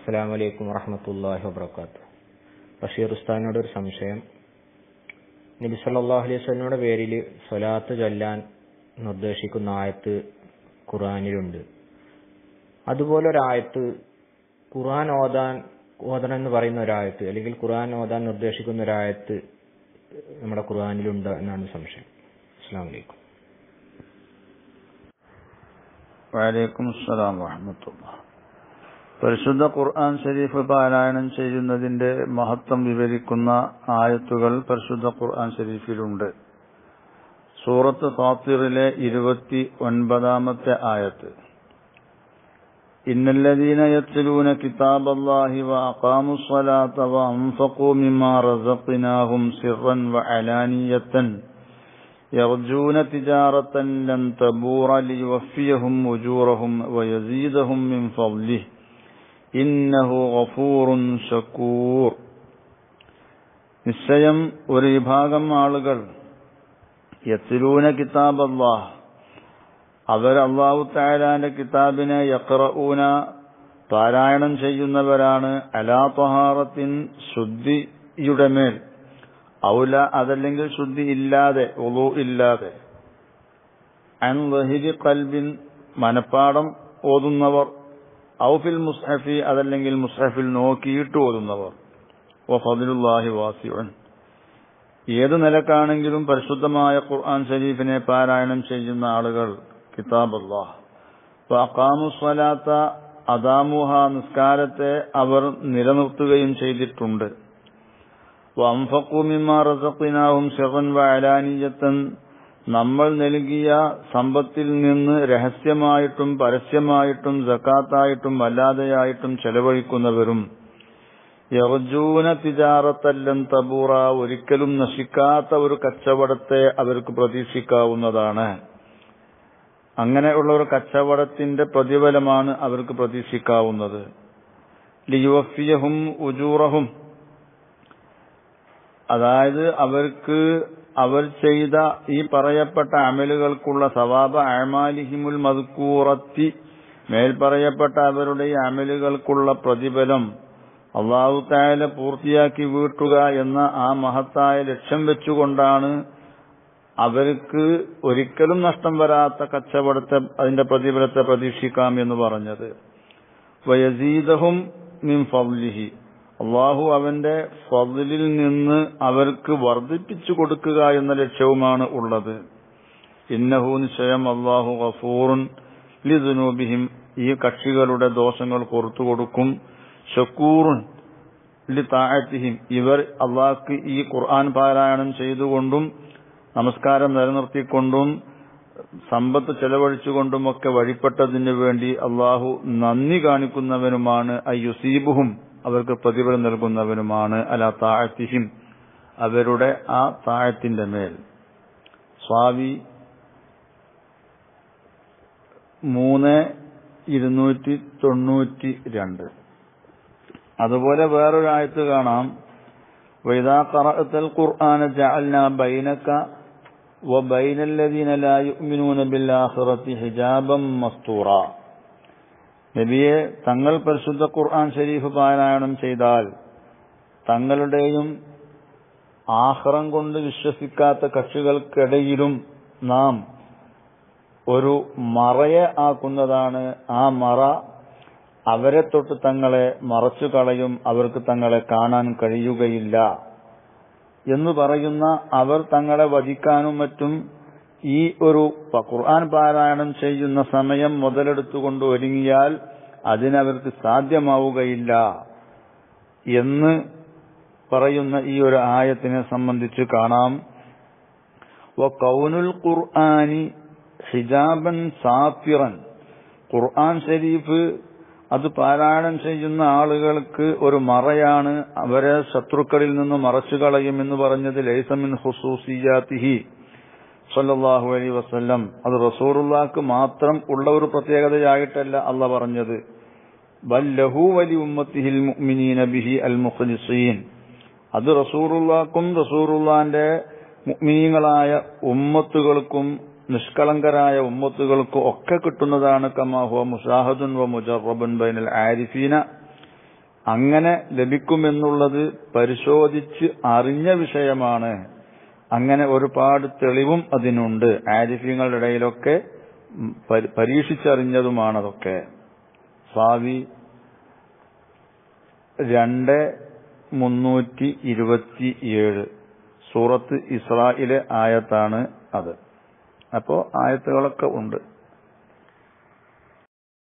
അസ്സാം വലൈക്കും വറഹമത്തല്ലാഹി വബർക്കാത്തു ബഷീർ ഉസ്താദിനോട് ഒരു സംശയം നബി സല്ലല്ലാഹു അലൈഹി വസല്ലമയുടെ പേരിൽ സ്വലാത്ത് ചൊല്ലാൻ നിർദ്ദേശിക്കുന്ന ആയത്ത് ഖുർആനിലുണ്ട് അതുപോലെ ഒരു ആയത്ത് ഖുർആൻ ഓതാൻ ഓതണം എന്ന് പറയുന്ന ഒരായത്ത് അല്ലെങ്കിൽ ഖുർആൻ ഓതാൻ നിർദ്ദേശിക്കുന്ന ഒരായത്ത് നമ്മുടെ ഖുർആനിലുണ്ട് എന്നാണ് സംശയം അസ്സാം വലൈക്കും വലൈക്കും അസ്സലാം വറഹമത്തുള്ള പരിശുദ്ധ ഖുർആൻ ഷരീഫ് പാരായണം ചെയ്യുന്നതിന്റെ മഹത്വം വിവരിക്കുന്ന ആയത്തുകൾ പരിശുദ്ധ ഖുർആൻ ഷരീഫിലുണ്ട് സൂറത്ത് ഫാത്തിറിലെ ഇരുപത്തി ഒൻപതാമത്തെ ആയത്ത് ഇന്നല്ലദീന യത്ലൂന കിതാബല്ലാഹി വഅഖാമു الصلاة وأنفقوا مما رزقناهم سرا وعلانية يرجون تجارة لن تبور ليوفيهم أجورهم ويزيدهم من فضله ഇന്നഹു ഗഫൂറുൻ ഷക്കൂർ നിശ്ചയം ഒരു വിഭാഗം ആളുകൾ യത്തിലൂന കിതാബ് അള്ളാഹ് അവർ അള്ളാഹു താലാന്റെ കിതാബിനെ യക്റഊന പാരായണം ചെയ്യുന്നവരാണ് അലാ തൊഹാറത്തിൻ ശുദ്ധിയുടെ മേൽ ഔല അതല്ലെങ്കിൽ ശുദ്ധി ഇല്ലാതെ ഒളു ഇല്ലാതെ അൻ വഹിരി കൽബിൻ മനപ്പാടം ഓതുന്നവർ ഔഫിൽ മുസ്ഹഫി അതല്ലെങ്കിൽ മുസ്ഹഫിൽ നോക്കിയിട്ട് ഓതുന്നവർ ഓ ഫതിലുല്ലാഹി വാസിവൻ ഏത് നിലക്കാണെങ്കിലും പരിശുദ്ധമായ ഖുർആൻ ഷരീഫിനെ പാരായണം ചെയ്യുന്ന ആളുകൾ കിതാബ് അള്ളാഹ് അക്കാമുസ്വലാത്ത അദാമുഹ നിസ്കാരത്തെ അവർ നിലനിർത്തുകയും ചെയ്തിട്ടുണ്ട് വംഫക്കുമിമാ റസഖിനാവും ഷെറൻ വഅലാനിയത്തൻ നമ്മൾ നൽകിയ സമ്പത്തിൽ നിന്ന് രഹസ്യമായിട്ടും പരസ്യമായിട്ടും ജക്കാത്തായിട്ടും അല്ലാതെയായിട്ടും ചെലവഴിക്കുന്നവരും യർജൂന തിജാറത്തല്ലം തബൂറ ഒരിക്കലും നശിക്കാത്ത ഒരു കച്ചവടത്തെ അവർക്ക് പ്രതീക്ഷിക്കാവുന്നതാണ് അങ്ങനെയുള്ള ഒരു കച്ചവടത്തിന്റെ പ്രതിഫലമാണ് അവർക്ക് പ്രതീക്ഷിക്കാവുന്നത് ലിയുവഫിയഹും ഉജൂറഹും അതായത് അവർക്ക് അവർ ചെയ്ത ഈ പറയപ്പെട്ട അമലുകൾക്കുള്ള സവാബ അമാലിഹിമുൽ മദ്കൂറത്തി മേൽ പറയപ്പെട്ട അവരുടെ ഈ അമലുകൾക്കുള്ള പ്രതിഫലം അള്ളാഹു തായാല പൂർത്തിയാക്കി വീട്ടുക എന്ന ആ മഹത്തായ ലക്ഷ്യം വെച്ചുകൊണ്ടാണ് അവർക്ക് ഒരിക്കലും നഷ്ടം വരാത്ത കച്ചവടത്തെ അതിന്റെ പ്രതിഫലത്തെ പ്രതീക്ഷിക്കാം എന്ന് പറഞ്ഞത് വയസീദഹും മിൻ ഫൗലിഹി അള്ളാഹു അവന്റെ ഫതിലിൽ നിന്ന് അവർക്ക് വർദ്ധിപ്പിച്ചു കൊടുക്കുക എന്ന ലക്ഷ്യവുമാണ് ഉള്ളത് ഇന്നഹു നിശ്ചയം അള്ളാഹു ഗഫൂറുൻ ലിദുനൂബിഹിം ഈ കക്ഷികളുടെ ദോഷങ്ങൾ പുറത്തു കൊടുക്കും ഷക്കൂറുൻ ലി താഴത്തിഹിം ഇവർ അള്ളാഹ്ക്ക് ഈ ഖുർആൻ പാരായണം ചെയ്തുകൊണ്ടും നമസ്കാരം നിലനിർത്തിക്കൊണ്ടും സമ്പത്ത് ചെലവഴിച്ചുകൊണ്ടുമൊക്കെ വഴിപ്പെട്ടതിനു വേണ്ടി അള്ളാഹു നന്ദി കാണിക്കുന്നവനുമാണ് അയ്യുസീബുഹും അവർക്ക് പ്രതിഫലം നൽകുന്നവനുമാണ് അല താഴത്തിഹിം അവരുടെ ആ താഴത്തിന്റെ മേൽ സ്വാവി മൂന്ന് ഇരുന്നൂറ്റി തൊണ്ണൂറ്റി രണ്ട് അതുപോലെ വേറൊരായത്ത് കാണാം വൈദാ ഖറഅത്തൽ ഖുർആന ജഅൽന ബൈനക وبين الذين لا يؤمنون بالآخرة حجابا مستورا നബിയെ തങ്ങൾ പരിശുദ്ധ ഖുർആൻ ഷരീഫ് പാരായണം ചെയ്താൽ തങ്ങളുടെയും ആഹ്റം കൊണ്ട് വിശ്വസിക്കാത്ത കക്ഷികൾക്കിടയിലും നാം ഒരു മറയെ ആക്കുന്നതാണ് ആ മറ അവരെ തൊട്ട് തങ്ങളെ മറച്ചു കളയും അവർക്ക് തങ്ങളെ കാണാൻ കഴിയുകയില്ല എന്ന് പറയുന്ന അവർ തങ്ങളെ വധിക്കാനും മറ്റും ഈ ഒരു ഖുർആൻ പാരായണം ചെയ്യുന്ന സമയം മുതലെടുത്തുകൊണ്ട് ഒരുങ്ങിയാൽ അതിനവർക്ക് സാധ്യമാവുകയില്ല എന്ന് പറയുന്ന ഈ ഒരു ആയത്തിനെ സംബന്ധിച്ച് കാണാം കൗനുൽ ഖുർആാനി ഹിജാബൻ സാഫിറൻ ഖുർആൻ ഷരീഫ് അത് പാരായണം ചെയ്യുന്ന ആളുകൾക്ക് ഒരു മറയാണ് അവരെ ശത്രുക്കളിൽ നിന്ന് മറച്ചു കളയും എന്ന് പറഞ്ഞത് ലൈസമിൻ ഹുസൂസിയാത്തിഹി സല്ലാഹു അലൈ വസ്ല്ലം അത് റസൂറുല്ലാക്ക് മാത്രം ഉള്ള ഒരു പ്രത്യേകതയായിട്ടല്ല അല്ല പറഞ്ഞത് ബല്ലഹു വലി ഉമ്മത്തിഹിൽ മുഅ്മിനീന ബിഹി അൽ മുഖ്ലിസീൻ അത് റസൂറുല്ലാക്കും റസൂറുല്ലാന്റെ മുഅ്മിനീങ്ങളായ ഉമ്മത്തുകൾക്കും നിഷ്കളങ്കരായ ഉമ്മത്തുകൾക്കും ഒക്കെ കിട്ടുന്നതാണ് കമാഹുവ മുഷാഹദുൻ വ മുജറബുൻ ബൈനൽ ആരിഫീന അങ്ങനെ ലഭിക്കുമെന്നുള്ളത് പരിശോധിച്ച് അറിഞ്ഞ വിഷയമാണ് അങ്ങനെ ഒരുപാട് തെളിവും അതിനുണ്ട് ആരിഫ്യങ്ങളുടെ ഇടയിലൊക്കെ ഉം, പരി- പരീക്ഷിച്ചറിഞ്ഞതുമാണതൊക്കെ സാവി രണ്ട് മുന്നൂറ്റി ഇരുപത്തിയേഴ് സൂറത്ത് ഇസ്രായിലെ ആയത്താണ് അത് അപ്പോ ആയത്തുകളൊക്കെ ഉണ്ട്